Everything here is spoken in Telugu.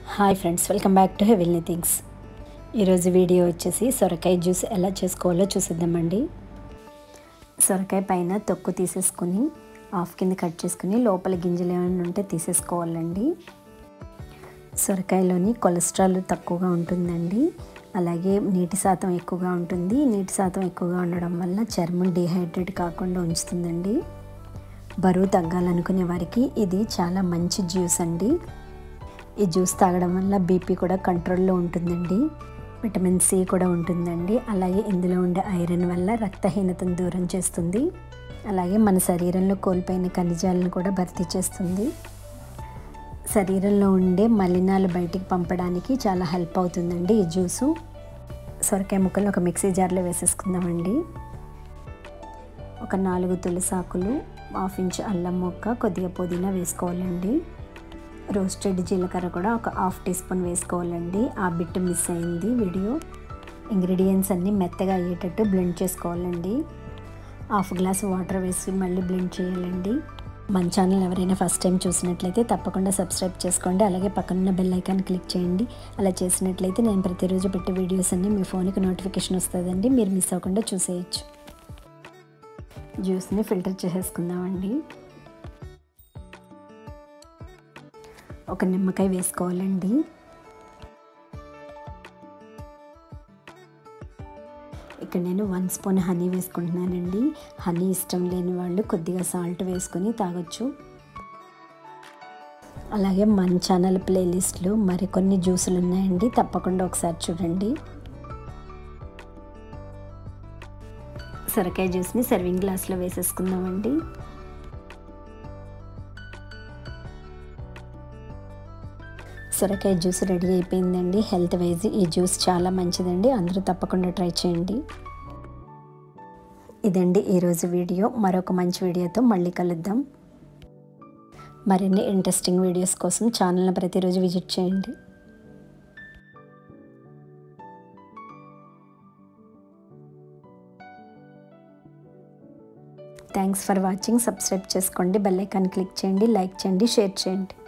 hi friends welcome back to హెవెల్నీ థింగ్స్ ఈరోజు వీడియో వచ్చేసి సొరకాయ జ్యూస్ ఎలా చేసుకోవాలో చూసిద్దామండి సొరకాయ పైన తొక్కు తీసేసుకుని హాఫ్ కింద కట్ చేసుకుని లోపల గింజలు ఏమైనా ఉంటే తీసేసుకోవాలండి సొరకాయలోని కొలెస్ట్రాల్ తక్కువగా ఉంటుందండి అలాగే నీటి శాతం ఎక్కువగా ఉంటుంది నీటి శాతం ఎక్కువగా ఉండడం వల్ల చర్మం డిహైడ్రేట్ కాకుండా ఉంచుతుందండి బరువు తగ్గాలనుకునే వారికి ఇది చాలా మంచి జ్యూస్ అండి ఈ జ్యూస్ తాగడం వల్ల బీపీ కూడా కంట్రోల్లో ఉంటుందండి విటమిన్ సి కూడా ఉంటుందండి అలాగే ఇందులో ఉండే ఐరన్ వల్ల రక్తహీనతను దూరం చేస్తుంది అలాగే మన శరీరంలో కోల్పోయిన ఖనిజాలను కూడా భర్తీ చేస్తుంది శరీరంలో ఉండే మలినాలు బయటికి పంపడానికి చాలా హెల్ప్ అవుతుందండి ఈ జ్యూసు సొరకాయ ముక్కలు ఒక మిక్సీ జార్లో వేసేసుకుందామండి ఒక నాలుగు తులసాకులు హాఫ్ ఇంచ్ అల్లం ముక్క కొద్దిగా పుదీనా వేసుకోవాలండి రోస్టెడ్ జీలకర్ర కూడా ఒక హాఫ్ టీ స్పూన్ వేసుకోవాలండి ఆ బిట్ మిస్ అయింది వీడియో ఇంగ్రీడియంట్స్ అన్నీ మెత్తగా అయ్యేటట్టు బ్లెండ్ చేసుకోవాలండి హాఫ్ గ్లాస్ వాటర్ వేసి మళ్ళీ బ్లెండ్ చేయాలండి మన ఛానల్ ఎవరైనా ఫస్ట్ టైం చూసినట్లయితే తప్పకుండా సబ్స్క్రైబ్ చేసుకోండి అలాగే పక్కనున్న బెల్ ఐకాన్ క్లిక్ చేయండి అలా చేసినట్లయితే నేను ప్రతిరోజు పెట్టే వీడియోస్ అన్నీ మీ ఫోన్కి నోటిఫికేషన్ వస్తుందండి మీరు మిస్ అవ్వకుండా చూసేయచ్చు జ్యూస్ని ఫిల్టర్ చేసేసుకుందామండి ఒక నిమ్మకాయ వేసుకోవాలండి ఇక్కడ నేను వన్ స్పూన్ హనీ వేసుకుంటున్నానండి హనీ ఇష్టం లేని వాళ్ళు కొద్దిగా సాల్ట్ వేసుకొని తాగొచ్చు అలాగే మన ఛానల్ ప్లేలిస్ట్లో మరికొన్ని జ్యూసులు ఉన్నాయండి తప్పకుండా ఒకసారి చూడండి సొరకాయ జ్యూస్ని సర్వింగ్ గ్లాస్లో వేసేసుకుందామండి సొరకాయ జ్యూస్ రెడీ అయిపోయిందండి హెల్త్ వైజ్ ఈ జ్యూస్ చాలా మంచిదండి అందరూ తప్పకుండా ట్రై చేయండి ఇదండి ఈరోజు వీడియో మరొక మంచి వీడియోతో మళ్ళీ కలుద్దాం మరిన్ని ఇంట్రెస్టింగ్ వీడియోస్ కోసం ఛానల్ని ప్రతిరోజు విజిట్ చేయండి థ్యాంక్స్ ఫర్ వాచింగ్ సబ్స్క్రైబ్ చేసుకోండి బెల్ ఐకాన్ క్లిక్ చేయండి లైక్ చేయండి షేర్ చేయండి